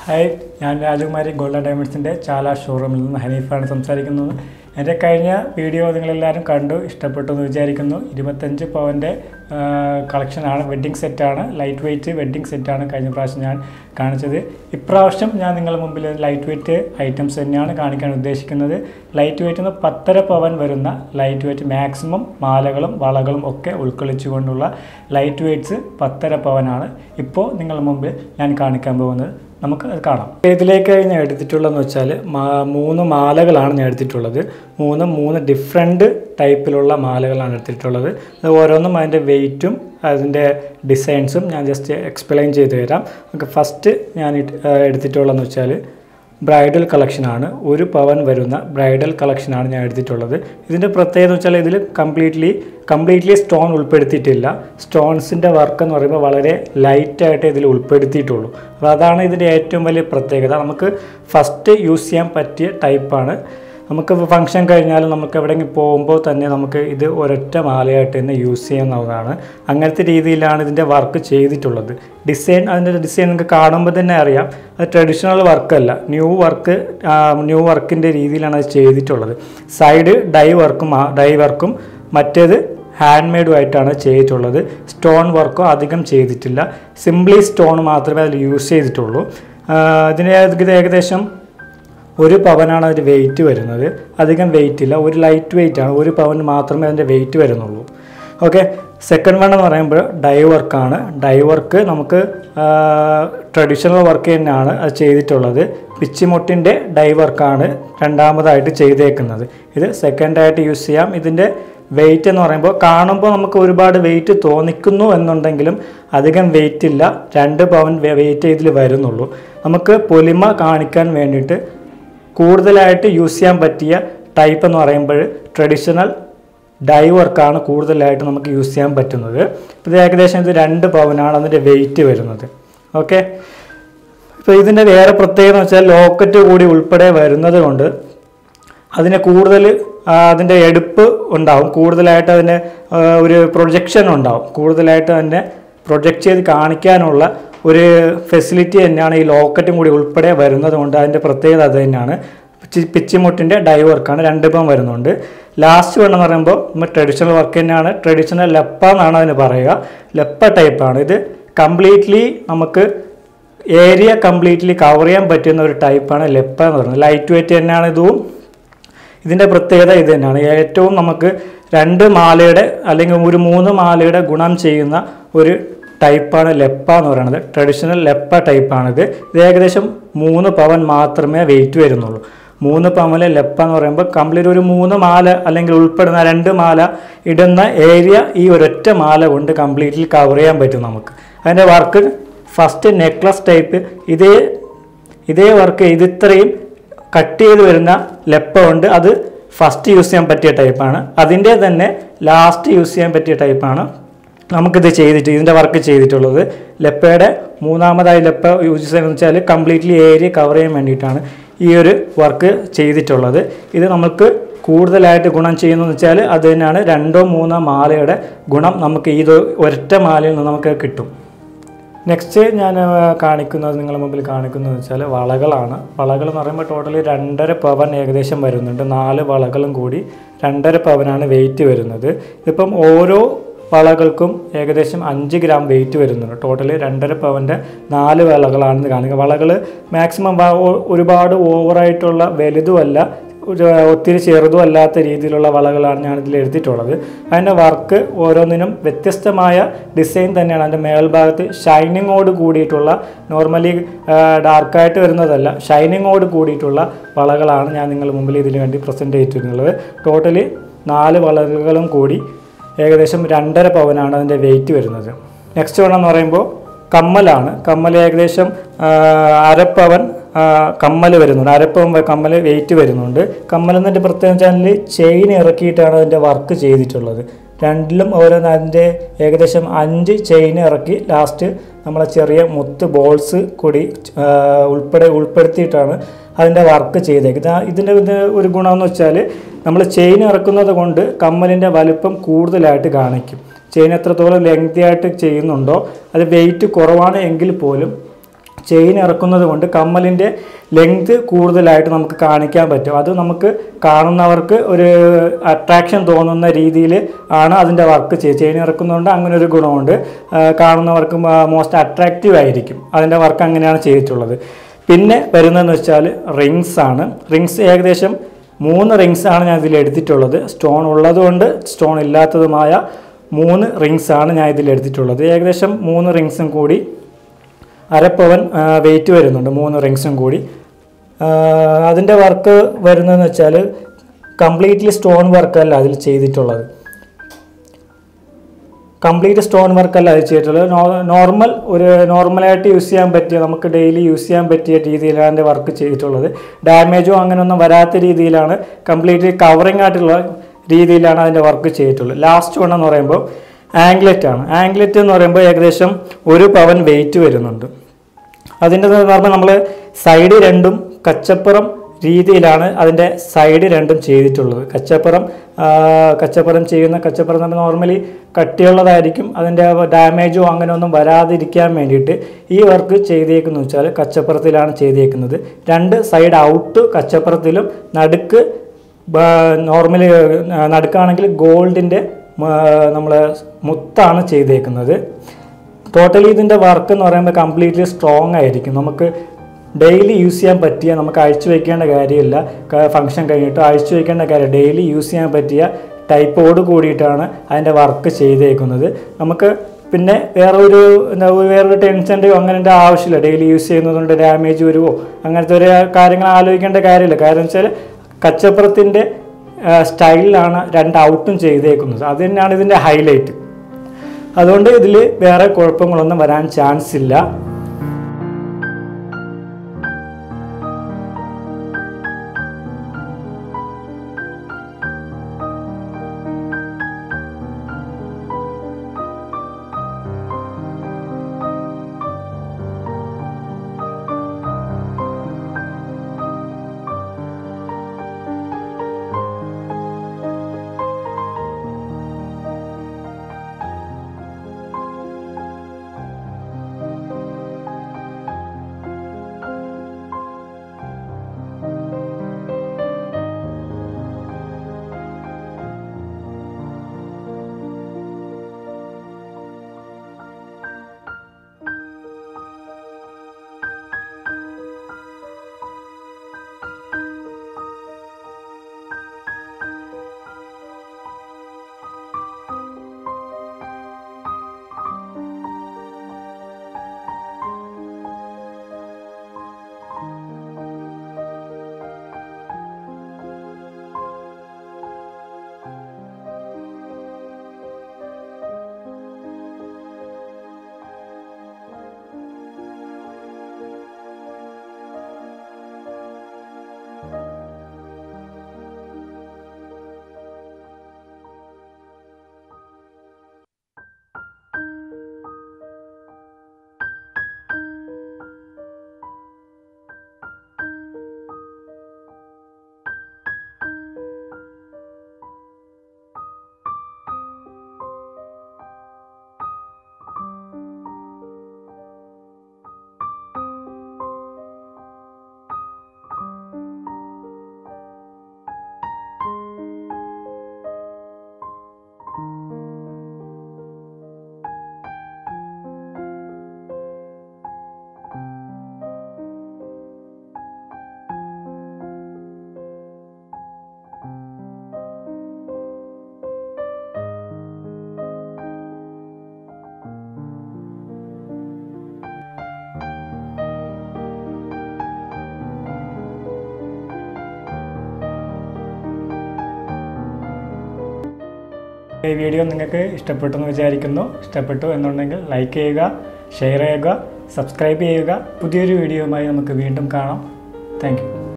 hi ഞാൻ രാജകുമാരി golden ഡയമണ്ട്സിൻ്റെ ചാല ഷോറൂമിൽ നിന്ന് ഹനീഫാണ് സംസാരിക്കുന്നത് എൻ്റെ കഴിഞ്ഞ വീഡിയോ നിങ്ങളെല്ലാവരും കണ്ടു ഇഷ്ടപ്പെട്ടു എന്ന് വിചാരിക്കുന്നു ഇരുപത്തഞ്ച് പവൻ്റെ കളക്ഷനാണ് വെഡ്ഡിങ് സെറ്റാണ് ലൈറ്റ് വെയ്റ്റ് വെഡ്ഡിങ് സെറ്റാണ് കഴിഞ്ഞ പ്രാവശ്യം ഞാൻ കാണിച്ചത് ഇപ്രാവശ്യം ഞാൻ നിങ്ങളുടെ മുമ്പിൽ ലൈറ്റ് വെയ്റ്റ് ഐറ്റംസ് തന്നെയാണ് കാണിക്കാൻ ഉദ്ദേശിക്കുന്നത് ലൈറ്റ് വെയ്റ്റ് എന്ന് പത്തര പവൻ വരുന്ന ലൈറ്റ് വെയ്റ്റ് മാക്സിമം മാലകളും വളകളും ഒക്കെ ഉൾക്കൊള്ളിച്ചുകൊണ്ടുള്ള ലൈറ്റ് വെയ്റ്റ്സ് പത്തര പവനാണ് ഇപ്പോൾ നിങ്ങളുടെ മുമ്പിൽ ഞാൻ കാണിക്കാൻ പോകുന്നത് നമുക്ക് അത് കാണാം ഇതിലേക്ക് ഞാൻ എടുത്തിട്ടുള്ളതെന്ന് വെച്ചാൽ മാ- മൂന്ന് മാലകളാണ് ഞാൻ എടുത്തിട്ടുള്ളത് മൂന്ന് മൂന്ന് ഡിഫറെൻറ്റ് ടൈപ്പിലുള്ള മാലകളാണ് എടുത്തിട്ടുള്ളത് അത് ഓരോന്നും അതിൻ്റെ വെയിറ്റും അതിൻ്റെ ഡിസൈൻസും ഞാൻ ജസ്റ്റ് എക്സ്പ്ലെയിൻ ചെയ്ത് തരാം നമുക്ക് ഫസ്റ്റ് ഞാൻ ഇട്ട്- ആ, എടുത്തിട്ടുള്ളതെന്ന് വെച്ചാൽ ബ്രൈഡൽ കളക്ഷനാണ് ഒരു പവൻ വരുന്ന ബ്രൈഡൽ കളക്ഷനാണ് ഞാൻ എടുത്തിട്ടുള്ളത് ഇതിൻ്റെ പ്രത്യേകത എന്ന് വെച്ചാൽ ഇതിൽ കംപ്ലീറ്റ്ലി കംപ്ലീറ്റ്ലി സ്റ്റോൺ ഉൾപ്പെടുത്തിയിട്ടില്ല സ്റ്റോൺസിൻ്റെ വർക്ക് എന്ന് പറയുമ്പോൾ വളരെ ലൈറ്റായിട്ട് ഇതിൽ ഉൾപ്പെടുത്തിയിട്ടുള്ളൂ അപ്പോൾ അതാണ് ഇതിൻ്റെ ഏറ്റവും വലിയ പ്രത്യേകത നമുക്ക് ഫസ്റ്റ് യൂസ് ചെയ്യാൻ പറ്റിയ ടൈപ്പാണ് നമുക്ക് ഫംഗ്ഷൻ കഴിഞ്ഞാലും നമുക്ക് എവിടെയെങ്കിലും പോകുമ്പോൾ തന്നെ നമുക്ക് ഇത് ഒരൊറ്റ മാലയായിട്ട് തന്നെ യൂസ് ചെയ്യാവുന്നതാണ് അങ്ങനത്തെ രീതിയിലാണ് ഇതിൻ്റെ വർക്ക് ചെയ്തിട്ടുള്ളത് ഡിസൈൻ അതിൻ്റെ ഡിസൈൻ നിങ്ങൾക്ക് കാണുമ്പോൾ തന്നെ അറിയാം അത് ട്രഡീഷണൽ വർക്കല്ല ന്യൂ വർക്ക് ന്യൂ വർക്കിൻ്റെ രീതിയിലാണ് അത് ചെയ്തിട്ടുള്ളത് സൈഡ് ഡൈ വർക്കും ഡൈ വർക്കും മറ്റേത് ഹാൻഡ് മെയ്ഡുമായിട്ടാണ് ചെയ്തിട്ടുള്ളത് സ്റ്റോൺ വർക്കോ അധികം ചെയ്തിട്ടില്ല സിംപ്ലി സ്റ്റോൺ മാത്രമേ അതിൽ യൂസ് ചെയ്തിട്ടുള്ളൂ ആ, ഇതിന് ഇത് ഏകദേശം ഒരു പവനാണ് അതിൻ്റെ വെയിറ്റ് വരുന്നത് അധികം വെയിറ്റ് ഇല്ല ഒരു ലൈറ്റ് വെയിറ്റ് ആണ് ഒരു പവൻ മാത്രമേ അതിൻ്റെ വെയിറ്റ് വരുന്നുള്ളൂ ഓക്കെ സെക്കൻഡ് വൺ എന്ന് പറയുമ്പോൾ ഡൈ വർക്കാണ് ഡൈ വർക്ക് നമുക്ക് ട്രഡീഷണൽ വർക്ക് തന്നെയാണ് അത് ചെയ്തിട്ടുള്ളത് പിച്ചിമുട്ടിൻ്റെ ഡൈ വർക്കാണ് രണ്ടാമതായിട്ട് ചെയ്തേക്കുന്നത് ഇത് സെക്കൻഡായിട്ട് യൂസ് ചെയ്യാം ഇതിൻ്റെ വെയിറ്റ് എന്ന് പറയുമ്പോൾ കാണുമ്പോൾ നമുക്ക് ഒരുപാട് വെയിറ്റ് തോന്നിക്കുന്നു എന്നുണ്ടെങ്കിലും അധികം വെയിറ്റ് ഇല്ല രണ്ട് പവൻ വെയിറ്റ് ഇതിൽ വരുന്നുള്ളൂ നമുക്ക് പൊലിമ കാണിക്കാൻ വേണ്ടിയിട്ട് കൂടുതലായിട്ട് യൂസ് ചെയ്യാൻ പറ്റിയ ടൈപ്പ് എന്ന് പറയുമ്പോൾ ട്രഡീഷണൽ ഡൈ വർക്കാണ് കൂടുതലായിട്ട് നമുക്ക് യൂസ് ചെയ്യാൻ പറ്റുന്നത് ഇത് ഏകദേശം ഇത് രണ്ട് പവനാണ് അതിൻ്റെ വെയിറ്റ് വരുന്നത് ഓക്കെ ഇപ്പോൾ ഇതിൻ്റെ വേറെ പ്രത്യേകത എന്ന് വെച്ചാൽ ലോക്കറ്റ് കൂടി ഉൾപ്പെടെ വരുന്നത് കൊണ്ട് അതിന് കൂടുതൽ ആ, അതിൻ്റെ എടുപ്പ് ഉണ്ടാവും കൂടുതലായിട്ട് അതിന് ആ, ഒരു പ്രൊജക്ഷൻ ഉണ്ടാവും കൂടുതലായിട്ട് അതിനെ പ്രൊജക്റ്റ് ചെയ്ത് കാണിക്കാനുള്ള ഒരു ഫെസിലിറ്റി തന്നെയാണ് ഈ ലോക്കറ്റും കൂടി ഉൾപ്പെടെ വരുന്നത് കൊണ്ട് അതിൻ്റെ പ്രത്യേകത അത് തന്നെയാണ് പിച്ചി- പിച്ചിമുട്ടിൻ്റെ ഡൈ വർക്കാണ് രണ്ട് ഇപ്പം വരുന്നുണ്ട് ലാസ്റ്റ് വേണമെന്ന് പറയുമ്പോൾ നമ്മൾ ട്രഡീഷണൽ വർക്ക് തന്നെയാണ് ട്രഡീഷണൽ ലെപ്പ എന്നാണ് അതിന് പറയുക ലെപ്പ ടൈപ്പാണ് ഇത് കംപ്ലീറ്റ്ലി നമുക്ക് ഏരിയ കംപ്ലീറ്റ്ലി കവർ ചെയ്യാൻ പറ്റുന്ന ഒരു ടൈപ്പാണ് ലെപ്പ എന്ന് പറയുന്നത് ലൈറ്റ് വെയിറ്റ് തന്നെയാണ് ഇതും ഇതിൻ്റെ പ്രത്യേകത ഇത് തന്നെയാണ് ഏറ്റവും നമുക്ക് രണ്ട് മാലയുടെ അല്ലെങ്കിൽ ഒരു മൂന്ന് മാലയുടെ ഗുണം ചെയ്യുന്ന ഒരു ടൈപ്പാണ് ലെപ്പ എന്ന് പറയുന്നത് ട്രഡീഷണൽ ലെപ്പ ടൈപ്പാണിത് ഇത് ഏകദേശം മൂന്ന് പവൻ മാത്രമേ വെയിറ്റ് വരുന്നുള്ളൂ മൂന്ന് പവനിലെ ലെപ്പ എന്ന് പറയുമ്പോൾ കംപ്ലീറ്റ് ഒരു മൂന്ന് മാല അല്ലെങ്കിൽ ഉൾപ്പെടുന്ന രണ്ട് മാല ഇടുന്ന ഏരിയ ഈ ഒരൊറ്റ മാല കൊണ്ട് കംപ്ലീറ്റ്ലി കവർ ചെയ്യാൻ പറ്റും നമുക്ക് അതിൻ്റെ വർക്ക് ഫസ്റ്റ് നെക്ലസ് ടൈപ്പ് ഇതേ ഇതേ വർക്ക് ഇത് ഇത്രയും കട്ട് ചെയ്ത് വരുന്ന ലെപ്പ ഉണ്ട് അത് ഫസ്റ്റ് യൂസ് ചെയ്യാൻ പറ്റിയ ടൈപ്പാണ് അതിൻ്റെ തന്നെ ലാസ്റ്റ് യൂസ് ചെയ്യാൻ പറ്റിയ ടൈപ്പാണ് നമുക്കിത് ചെയ്തിട്ട് ഇതിൻ്റെ വർക്ക് ചെയ്തിട്ടുള്ളത് ലെപ്പയുടെ മൂന്നാമതായി ലെപ്പ യൂസ് ചെയ്യുന്നത് വെച്ചാൽ കംപ്ലീറ്റ്ലി ഏരിയ കവർ ചെയ്യാൻ വേണ്ടിയിട്ടാണ് ഈ ഒരു വർക്ക് ചെയ്തിട്ടുള്ളത് ഇത് നമുക്ക് കൂടുതലായിട്ട് ഗുണം ചെയ്യുന്നതെന്ന് വെച്ചാൽ അത് തന്നെയാണ് രണ്ടോ മൂന്നോ മാലയുടെ ഗുണം നമുക്ക് ഇത് ഒരൊറ്റ മാലയിൽ നിന്ന് നമുക്ക് കിട്ടും നെക്സ്റ്റ് ഞാൻ ആ, കാണിക്കുന്നത് നിങ്ങളുടെ മുമ്പിൽ കാണിക്കുന്നത് വെച്ചാൽ വളകളാണ് വളകൾ എന്ന് പറയുമ്പോൾ ടോട്ടലി രണ്ടര പവൻ ഏകദേശം വരുന്നുണ്ട് നാല് വളകളും കൂടി രണ്ടര പവനാണ് വെയിറ്റ് വരുന്നത് ഇപ്പം ഓരോ വളകൾക്കും ഏകദേശം അഞ്ച് ഗ്രാം വെയിറ്റ് വരുന്നുണ്ട് ടോട്ടലി രണ്ടര പവൻ്റെ നാല് വളകളാണെന്ന് കാണിക്കുക വളകൾ മാക്സിമം ഒരുപാട് ഓവറായിട്ടുള്ള വലുതുമല്ല ഒരു ഒത്തിരി ചെറുതും അല്ലാത്ത രീതിയിലുള്ള വളകളാണ് ഞാൻ ഇതിൽ എടുത്തിട്ടുള്ളത് അതിൻ്റെ വർക്ക് ഓരോന്നിനും വ്യത്യസ്തമായ ഡിസൈൻ തന്നെയാണ് അതിൻ്റെ മേൽഭാഗത്ത് ഷൈനിങ്ങോട് കൂടിയിട്ടുള്ള നോർമലി ഡാർക്കായിട്ട് വരുന്നതല്ല ഷൈനിങ്ങോട് കൂടിയിട്ടുള്ള വളകളാണ് ഞാൻ നിങ്ങളുടെ മുമ്പിൽ ഇതിന് വേണ്ടി പ്രസൻറ്റ് ചെയ്തിട്ടുള്ളത് ടോട്ടലി നാല് വളകളും കൂടി ഏകദേശം രണ്ടര പവനാണ് അതിൻ്റെ വെയിറ്റ് വരുന്നത് നെക്സ്റ്റ് വേണമെന്ന് പറയുമ്പോൾ കമ്മലാണ് കമ്മൽ ഏകദേശം ആ, അരപ്പവൻ ആ, കമ്മൽ വരുന്നുണ്ട് അരപ്പവൻ വ- കമ്മൽ വെയിറ്റ് വരുന്നുണ്ട് കമ്മൽ എന്നതിൻ്റെ പ്രത്യേകം വെച്ചാൽ ചെയിൻ ഇറക്കിയിട്ടാണ് അതിൻ്റെ വർക്ക് ചെയ്തിട്ടുള്ളത് രണ്ടിലും ഓരോന്ന് അതിൻ്റെ ഏകദേശം അഞ്ച് ചെയിൻ ഇറക്കി ലാസ്റ്റ് നമ്മളെ ചെറിയ മുത്ത് ബോൾസ് കൂടി ആ, ഉൾപ്പെടെ ഉൾപ്പെടുത്തിയിട്ടാണ് അതിൻ്റെ വർക്ക് ചെയ്തേക്കുന്നത് ഇതിൻ്റെ ഇത് ഒരു ഗുണമെന്ന് വെച്ചാൽ നമ്മൾ ചെയിൻ ഇറക്കുന്നത് കൊണ്ട് കമ്മലിൻ്റെ വലുപ്പം കൂടുതലായിട്ട് കാണിക്കും ചെയിൻ എത്രത്തോളം ലെങ്തി ആയിട്ട് ചെയ്യുന്നുണ്ടോ അത് വെയിറ്റ് കുറവാണ് എങ്കിൽ പോലും ചെയിൻ ഇറക്കുന്നത് കൊണ്ട് കമ്മലിൻ്റെ ലെങ്ത് കൂടുതലായിട്ട് നമുക്ക് കാണിക്കാൻ പറ്റും അത് നമുക്ക് കാണുന്നവർക്ക് ഒരു അട്രാക്ഷൻ തോന്നുന്ന രീതിയിൽ ആണ് അതിൻ്റെ വർക്ക് ചെയ്യുക ചെയിൻ ഇറക്കുന്നതുകൊണ്ട് അങ്ങനെ ഒരു ഗുണമുണ്ട് ആ, കാണുന്നവർക്ക് മോസ്റ്റ് അട്രാക്റ്റീവ് ആയിരിക്കും അതിൻ്റെ വർക്ക് അങ്ങനെയാണ് ചെയ്തിട്ടുള്ളത് പിന്നെ വരുന്നതെന്ന് വെച്ചാൽ റിങ്സ് ആണ് റിങ്സ് ഏകദേശം മൂന്ന് റിങ്സ് ആണ് ഞാൻ ഇതിൽ എടുത്തിട്ടുള്ളത് സ്റ്റോൺ ഉള്ളതുകൊണ്ട് സ്റ്റോൺ ഇല്ലാത്തതുമായ മൂന്ന് റിങ്സ് ആണ് ഞാൻ ഇതിൽ എടുത്തിട്ടുള്ളത് ഏകദേശം മൂന്ന് റിങ്സും കൂടി അരപ്പവൻ വെയിറ്റ് വരുന്നുണ്ട് മൂന്ന് റിങ്സും കൂടി അതിൻ്റെ വർക്ക് വരുന്നതെന്ന് വെച്ചാൽ കംപ്ലീറ്റ്ലി സ്റ്റോൺ വർക്കല്ല അതിൽ ചെയ്തിട്ടുള്ളത് കംപ്ലീറ്റ് സ്റ്റോൺ വർക്കല്ല അത് ചെയ്തിട്ടുള്ളത് നോർമൽ ഒരു നോർമലായിട്ട് യൂസ് ചെയ്യാൻ പറ്റിയ നമുക്ക് ഡെയിലി യൂസ് ചെയ്യാൻ പറ്റിയ രീതിയിലാണ് അതിൻ്റെ വർക്ക് ചെയ്തിട്ടുള്ളത് ഡാമേജോ അങ്ങനെയൊന്നും വരാത്ത രീതിയിലാണ് കംപ്ലീറ്റ്ലി കവറിങ് ആയിട്ടുള്ള രീതിയിലാണ് അതിൻ്റെ വർക്ക് ചെയ്തിട്ടുള്ളത് ലാസ്റ്റ് വൺ എന്ന് പറയുമ്പോൾ ആംഗ്ലറ്റ് ആണ് ആംഗ്ലറ്റ് എന്ന് പറയുമ്പോൾ ഏകദേശം ഒരു പവൻ വെയിറ്റ് വരുന്നുണ്ട് അതിൻ്റെ എന്ന് പറയുമ്പോൾ നമ്മൾ സൈഡ് രണ്ടും കച്ചപ്പുറം രീതിയിലാണ് അതിൻ്റെ സൈഡ് രണ്ടും ചെയ്തിട്ടുള്ളത് കച്ചപ്പുറം ആ, കച്ചപ്പുറം ചെയ്യുന്ന കച്ചപ്പുറം നമ്മൾ നോർമലി കട്ടിയുള്ളതായിരിക്കും അതിൻ്റെ ഡാമേജോ അങ്ങനെ ഒന്നും വരാതിരിക്കാൻ വേണ്ടിയിട്ട് ഈ വർക്ക് ചെയ്തേക്കുന്നു വെച്ചാൽ കച്ചപ്പുറത്തിലാണ് ചെയ്തേക്കുന്നത് രണ്ട് സൈഡ് ഔട്ട് കച്ചപ്പുറത്തിലും നടുക്ക് നോർമലി നടുക്കാണെങ്കിൽ ഗോൾഡിൻ്റെ നമ്മൾ മുത്താണ് ചെയ്തേക്കുന്നത് ടോട്ടലി ഇതിൻ്റെ വർക്ക് എന്ന് പറയുമ്പോൾ കംപ്ലീറ്റ്ലി സ്ട്രോങ് ആയിരിക്കും നമുക്ക് ഡെയിലി യൂസ് ചെയ്യാൻ പറ്റിയ നമുക്ക് അഴിച്ചു വെക്കേണ്ട കാര്യമില്ല ഫംഗ്ഷൻ കഴിഞ്ഞിട്ട് അഴിച്ചു വെക്കേണ്ട കാര്യം ഡെയിലി യൂസ് ചെയ്യാൻ പറ്റിയ ടൈപ്പോട് കൂടിയിട്ടാണ് അതിൻ്റെ വർക്ക് ചെയ്തേക്കുന്നത് നമുക്ക് പിന്നെ വേറെ ഒരു എന്താ ഒരു വേറൊരു ടെൻഷൻ്റെയോ അങ്ങനത്തെ ആവശ്യമില്ല ഡെയിലി യൂസ് ചെയ്യുന്നതുകൊണ്ട് ഡാമേജ് വരുമോ അങ്ങനത്തെ ഒരു കാര്യങ്ങൾ ആലോചിക്കേണ്ട കാര്യമില്ല കാരണം വെച്ചാൽ കച്ചപ്പുറത്തിൻ്റെ സ്റ്റൈലിലാണ് രണ്ട് ഔട്ടും ചെയ്തേക്കുന്നത് അത് തന്നെയാണ് ഇതിൻ്റെ ഹൈലൈറ്റ് അതുകൊണ്ട് ഇതിൽ വേറെ കുഴപ്പങ്ങളൊന്നും വരാൻ ചാൻസ് ഇല്ല ഈ വീഡിയോ നിങ്ങൾക്ക് ഇഷ്ടപ്പെട്ടു എന്ന് വിചാരിക്കുന്നു ഇഷ്ടപ്പെട്ടു എന്നുണ്ടെങ്കിൽ ലൈക്ക് ചെയ്യുക ഷെയർ ചെയ്യുക സബ്സ്ക്രൈബ് ചെയ്യുക പുതിയൊരു വീഡിയോയുമായി നമുക്ക് വീണ്ടും കാണാം താങ്ക്